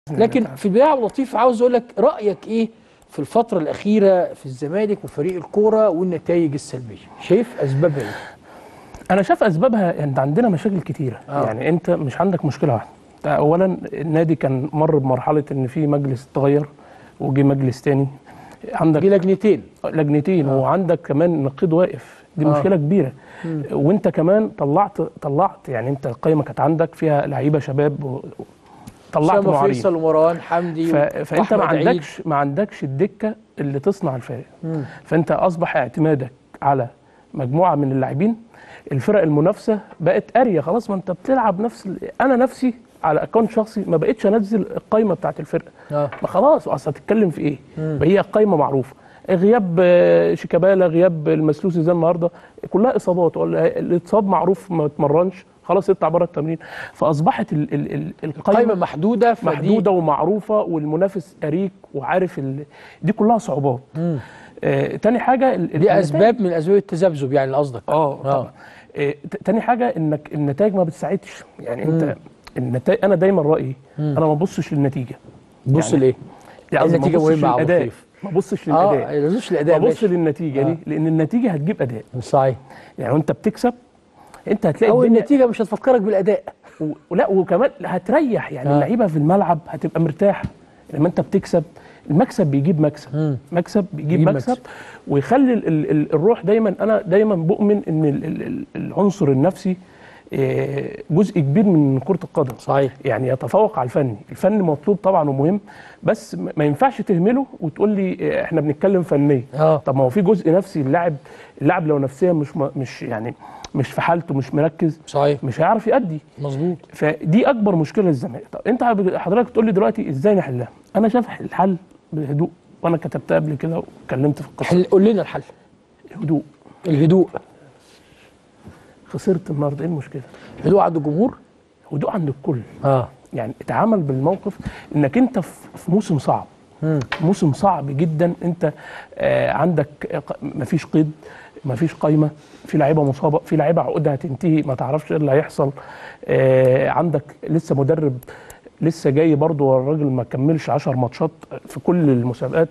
لكن في البدايه يا عبد اللطيف عاوز اقول لك رايك ايه في الفتره الاخيره في الزمالك وفريق الكوره والنتائج السلبيه شايف اسبابها ايه انا شايف اسبابها انت عندنا مشاكل كتيره آه. آه. يعني انت مش عندك مشكله واحده أنت اولا النادي كان مر بمرحله ان في مجلس اتغير وجي مجلس تاني عندك دي لجنتين لجنتين آه. وعندك كمان نقيض واقف دي آه. آه. مشكله كبيره وانت كمان طلعت طلعت يعني انت القائمه كانت عندك فيها لعيبه شباب و... طلعت اسامه معارين فيصل ومروان حمدي ف... فانت ما وأحمد عيد. عندكش ما عندكش الدكه اللي تصنع الفارق مم. فانت اصبح اعتمادك على مجموعه من اللاعبين الفرق المنافسه بقت قاريه خلاص ما انت بتلعب نفس ال... انا نفسي على اكونت شخصي ما بقتش انزل القايمه بتاعت الفرقه اه ما خلاص اصل هتتكلم في ايه مم. ما هي القايمه معروفه غياب آه، شيكابالا غياب المسلوسي زي النهارده كلها اصابات ولا اللي اتصاب معروف ما اتمرنش خلاص يطلع بره التمرين فاصبحت ال ال ال قائمه القايمه محدوده فدي محدوده ومعروفه والمنافس اريك وعارف ال... دي كلها صعوبات مم. آه تاني حاجه ال- دي النتائج- اسباب من اسباب التذبذب يعني قصدك اه طبعا آه ت- تاني حاجه انك النتائج ما بتساعدش يعني انت النتائج انا دايما رايي انا ما ببصش للنتيجه بص يعني- ليه يعني قصدي ما النتيجة ببصش مهمة يا عبد للاداء اللطيف. ما ببصش اه للاداء ما يلزمش الاداء ببص ماشي. للنتيجه آه. ليه؟ لان النتيجه هتجيب اداء صحيح يعني وانت بتكسب انت هتلاقي او الدنيا النتيجه مش هتفكرك بالاداء و- ولا وكمان هتريح يعني آه. اللعيبه في الملعب هتبقى مرتاحه لما انت بتكسب المكسب بيجيب مكسب مم. مكسب بيجيب بيجيب مكسب, مكسب. ويخلي ال ال ال الروح دايما انا دايما بؤمن ان ال ال ال العنصر النفسي آه، جزء كبير من كره القدم صحيح يعني يتفوق على الفني الفن مطلوب طبعا ومهم بس م- ما ينفعش تهمله وتقول لي آه، احنا بنتكلم فنيا اه طب ما هو في جزء نفسي اللاعب اللاعب لو نفسيا مش م- مش يعني مش في حالته مش مركز صحيح مش هيعرف يأدي مظبوط فدي اكبر مشكله للزمالك طب انت حضرتك تقول لي دلوقتي ازاي نحلها انا شايف الحل بهدوء وانا كتبتها قبل كده واتكلمت في القصه حل قول لنا الحل هدوء الهدوء خسرت النهارده ايه المشكله الهدوء عند الجمهور هدوء عند الكل اه يعني اتعامل بالموقف انك انت في في موسم صعب مم. موسم صعب جدا انت آه عندك ق- مفيش قيد مفيش قايمه في لعيبه مصابه في لعيبه عقودها هتنتهي ما تعرفش ايه اللي هيحصل آه عندك لسه مدرب لسه جاي برضه الراجل ما كملش 10 ماتشات في كل المسابقات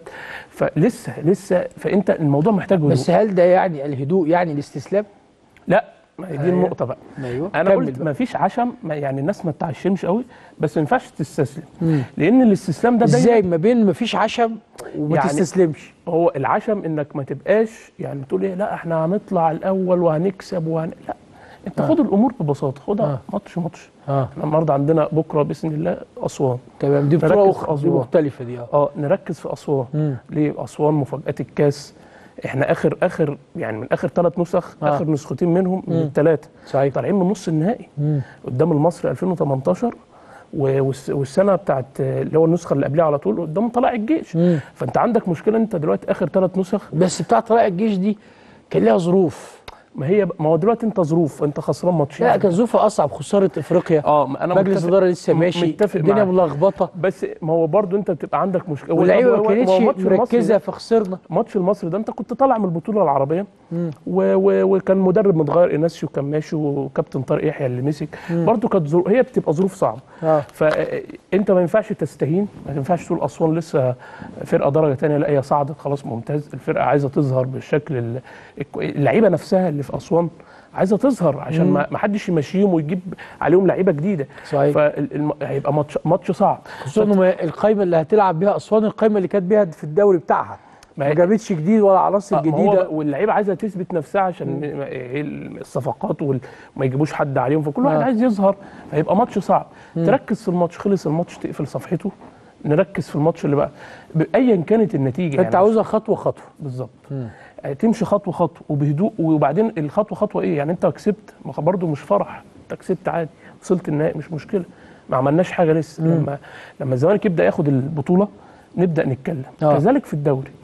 فلسه لسه فانت الموضوع محتاج هدوء بس هل ده يعني الهدوء يعني الاستسلام لا ما هي دي أيوة. النقطه بقى ايوه انا كمل قلت بقى. ما فيش عشم ما يعني الناس ما تعشمش قوي بس ما ينفعش تستسلم مم. لان الاستسلام ده دايما ازاي ما بين ما فيش عشم وما يعني- تستسلمش هو العشم انك ما تبقاش يعني تقول ايه لا احنا هنطلع الاول وهنكسب وهن... لا انت آه. خد الامور ببساطه خدها آه. ماتش ماتش اه احنا النهارده عندنا بكره باذن الله اسوان تمام دي بطوله نركز في اخرى دي أسوان. مختلفه دي اه اه نركز في اسوان مم. ليه اسوان مفاجات الكاس احنا اخر اخر يعني من اخر ثلاث نسخ آه. اخر نسختين منهم من مم. الثلاثه صحيح طالعين من نص النهائي مم. قدام المصري 2018 و- والس- والسنه بتاعت اللي هو النسخه اللي قبلها على طول قدام طلائع الجيش مم. فانت عندك مشكله انت دلوقتي اخر ثلاث نسخ بس بتاع طلائع الجيش دي كان ليها ظروف ما هي ما هو دلوقتي انت ظروف انت خسران ماتشين لا كان ظروفها اصعب خساره افريقيا اه ما انا مجلس متفق- الاداره لسه م- ماشي متفق الدنيا معاك. ملخبطه بس ما هو برضو انت بتبقى عندك مشكله واللعيبه هو- ما هو- هو كانتش ماتش المصري مركزه ده- فخسرنا ماتش المصري ده انت كنت طالع من البطوله العربيه مم. و و وكان مدرب متغير ايناسيو كان ماشي وكابتن طارق يحيى اللي مسك برضو كانت ظروف هي بتبقى ظروف صعبه اه فانت ما ينفعش تستهين ما ينفعش تقول اسوان لسه فرقه درجه ثانيه لا هي صعدت خلاص ممتاز الفرقه عايزه تظهر بالشكل ال- الكو- اللعيبه نفسها اللي في اسوان عايزه تظهر عشان ما ما حدش يمشيهم ويجيب عليهم لعيبه جديده صحيح فهيبقى ماتش ماتش صعب خصوصا إنه ما- القايمه اللي هتلعب بيها اسوان القايمه اللي كانت بيها في الدوري بتاعها ما ما هي- جابتش جديد ولا عناصر آه، ما هو جديده واللعيبه عايزه تثبت نفسها عشان ما- إيه الصفقات وال- وما يجيبوش حد عليهم فكل واحد آه. عايز يظهر فيبقى ماتش صعب تركز في الماتش خلص الماتش تقفل صفحته نركز في الماتش اللي بقى ب- ايا كانت النتيجه فانت يعني عاوزها خطوه خطوه بالظبط آه، تمشي خطوه خطوه وبهدوء وبعدين الخطوه خطوه ايه يعني انت كسبت ما هو برضه مش فرح انت كسبت عادي وصلت النهائي مش مشكله ما عملناش حاجه لسه لما لما الزمالك يبدا ياخد البطوله نبدا نتكلم آه. كذلك في الدوري